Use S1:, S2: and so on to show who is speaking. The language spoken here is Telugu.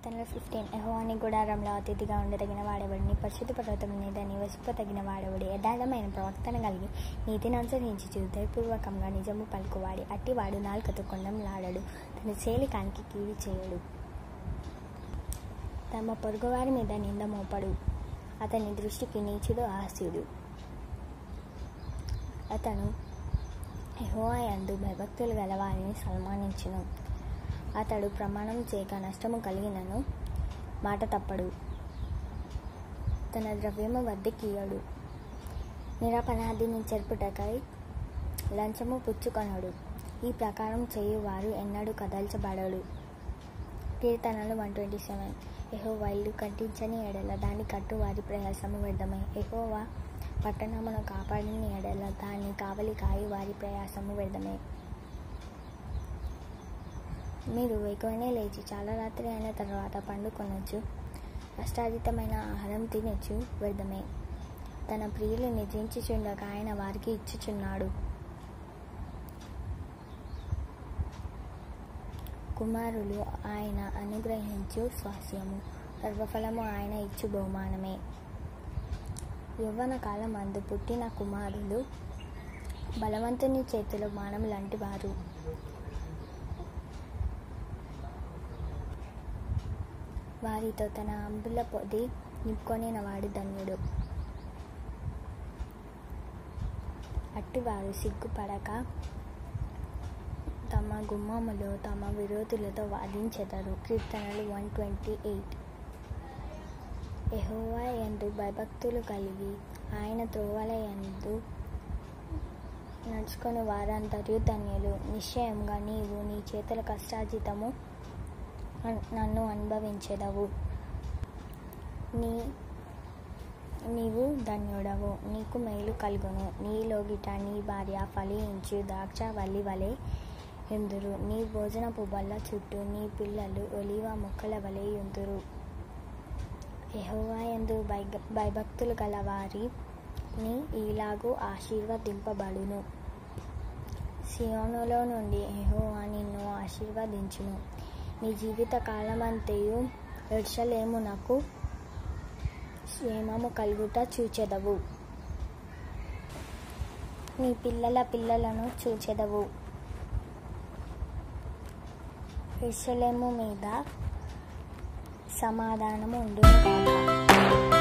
S1: కీర్తనల ఫిఫ్టీన్ యహోవాని గుడారంలో అతిథిగా ఉండదగిన వాడెవడిని పరిశుద్ధ పర్వతం మీద నివసింపదగిన వాడెవడి యథార్థమైన ప్రవక్తన కలిగి నీతిని అనుసరించి హృదయపూర్వకంగా నిజము పలుకువాడి అట్టివాడు నాలుకతో కొండంలాడడు తన సేలికానికి కీడి చేయడు తమ పొరుగువారి మీద నింద మోపడు అతని దృష్టికి నీచుడు హాస్యుడు అతను యెహోవా యందు భయభక్తులు గల వారిని సన్మానించును అతడు ప్రమాణం చేయక నష్టము కలిగినను మాట తప్పడు తన ద్రవ్యము వద్దకియడు నిరపరాధిని చెరుపుటకై లంచము పుచ్చుకొనడు ఈ ప్రకారం చేయువారు ఎన్నడూ కదల్చబడడు కీర్తనలు వన్ ట్వంటీ సెవెన్ ఎహోవా ఇల్లు కట్టించని ఎడల దాన్ని కట్టు వారి ప్రయాసము వ్యర్థమై ఎహోవా పట్టణమును కాపాడిన ఎడల దాన్ని కావలి కాయి వారి ప్రయాసము వ్యర్థమే మీరు వేకువనే లేచి చాలా రాత్రి అయిన తర్వాత పండుకొనొచ్చు కష్టాతీతమైన ఆహారం తినొచ్చు వ్యర్థమే తన ప్రియులు నిద్రించుచుండగా ఆయన వారికి ఇచ్చుచున్నాడు కుమారులు ఆయన అనుగ్రహించు స్వాస్యము సర్వఫలము ఆయన ఇచ్చు బహుమానమే యవ్వన కాలం అందు పుట్టిన కుమారులు బలవంతుని చేతిలో మానం లాంటి వారు వారితో తన అంబుల పొది నింపుకొనిన వాడు ధన్యుడు అట్టివారు సిగ్గుపడక తమ గుమ్మములో తమ విరోధులతో వాదించెదరు కీర్తనలు వన్ ట్వంటీ ఎయిట్ ఎహోవా ఎందు భయభక్తులు కలిగి ఆయన త్రోవల ఎందు నడుచుకొని వారందరూ ధన్యులు నిశ్చయంగా నీవు నీ చేతుల కష్టార్జితము నన్ను అనుభవించెదవు నీ నీవు ధన్యుడవు నీకు మేలు కలుగును నీలోగిట నీ భార్య ఫలించు ద్రాక్షవల్లి వలె ఎందురు నీ భోజనపు బల్ల చుట్టూ నీ పిల్లలు ఒలివ మొక్కల వలె ఎందురు యెహోవా ఎందు భయ భయభక్తులు గల వారిని ఈలాగు ఆశీర్వదింపబడును సియోనులో నుండి యెహోవా నిన్ను ఆశీర్వదించును నీ జీవిత కాలమంతయు ఎడ్షలేమునకు క్షేమము కలుగుట చూచెదవు నీ పిల్లల పిల్లలను చూచెదవు ఎర్షలేము మీద సమాధానము ఉండును కాక